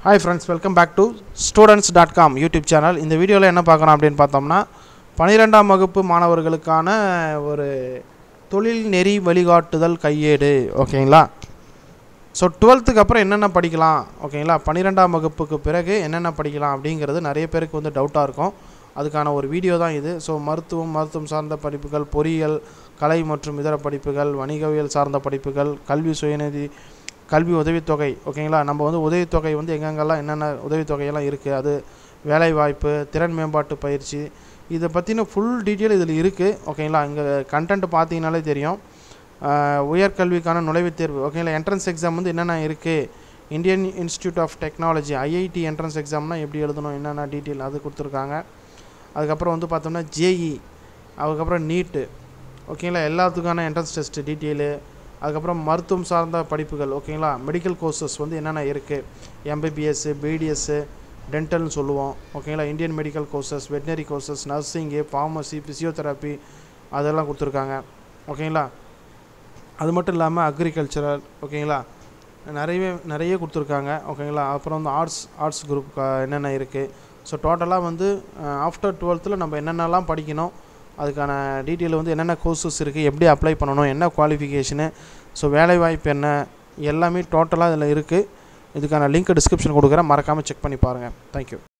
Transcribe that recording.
hi friends welcome back to students dot com YouTube channel இந்த வீடியோவில் என்ன பார்க்குறோம் அப்படின்னு பார்த்தோம்னா பன்னிரெண்டாம் வகுப்பு மாணவர்களுக்கான ஒரு தொழில் நெறி வழிகாட்டுதல் கையேடு ஓகேங்களா ஸோ டுவெல்த்துக்கு அப்புறம் என்னென்ன படிக்கலாம் ஓகேங்களா பன்னிரெண்டாம் வகுப்புக்கு பிறகு என்னென்ன படிக்கலாம் அப்படிங்கிறது நிறைய பேருக்கு வந்து டவுட்டாக இருக்கும் அதுக்கான ஒரு வீடியோ தான் இது ஸோ மருத்துவம் மருத்துவம் சார்ந்த படிப்புகள் பொறியியல் கலை மற்றும் இதர படிப்புகள் வணிகவியல் சார்ந்த படிப்புகள் கல்வி சுயநிதி கல்வி உதவித்தொகை ஓகேங்களா நம்ம வந்து உதவித்தொகை வந்து எங்கெங்கெல்லாம் என்னென்ன உதவித்தொகையெல்லாம் இருக்குது அது வேலைவாய்ப்பு திறன் மேம்பாட்டு பயிற்சி இதை பற்றின ஃபுல் டீட்டெயில் இதில் இருக்குது ஓகேங்களா இங்கே கண்டென்ட் பார்த்தீங்கனாலே தெரியும் ஆஹ் உயர்கல்விக்கான நுழைவுத் தேர்வு ஓகேங்களா என்ட்ரன்ஸ் எக்ஸாம் வந்து என்னென்ன இருக்குது Indian Institute of Technology IIT entrance எக்ஸாம்னா எப்படி எழுதணும் என்னென்ன டீட்டெயில் அது கொடுத்துருக்காங்க அதுக்கப்புறம் வந்து பார்த்தோம்னா ஜேஇ அதுக்கப்புறம் நீட்டு ஓகேங்களா எல்லாத்துக்கான என்ட்ரன்ஸ் டெஸ்ட் டீட்டெயிலு அதுக்கப்புறம் மருத்துவம் சார்ந்த படிப்புகள் ஓகேங்களா மெடிக்கல் கோர்சஸ் வந்து என்னென்ன இருக்குது எம்பிபிஎஸ்ஸு பிடிஎஸ்ஸு டென்டல்னு சொல்லுவோம் ஓகேங்களா Indian medical courses veterinary courses nursing pharmacy physiotherapy அதெல்லாம் கொடுத்துருக்காங்க ஓகேங்களா அது மட்டும் இல்லாமல் அக்ரிகல்ச்சரல் ஓகேங்களா நிறையவே நிறைய கொடுத்துருக்காங்க ஓகேங்களா அப்புறம் வந்து ஆர்ட்ஸ் ஆர்ட்ஸ் குரூப் என்னென்ன இருக்குது ஸோ டோட்டலாக வந்து ஆஃப்டர் டுவெல்த்தில் நம்ம என்னென்னலாம் படிக்கணும் அதுக்கான டீட்டெயில் வந்து என்னென்ன கோர்சஸ் இருக்குது எப்படி அப்ளை பண்ணணும் என்ன குவாலிஃபிகேஷனு ஸோ வேலைவாய்ப்பு என்ன எல்லாமே டோட்டலாக இதில் இருக்குது இதுக்கான லிங்க் டிஸ்கிரிப்ஷன் கொடுக்குறேன் மறக்காமல் செக் பண்ணி பாருங்கள் தேங்க்யூ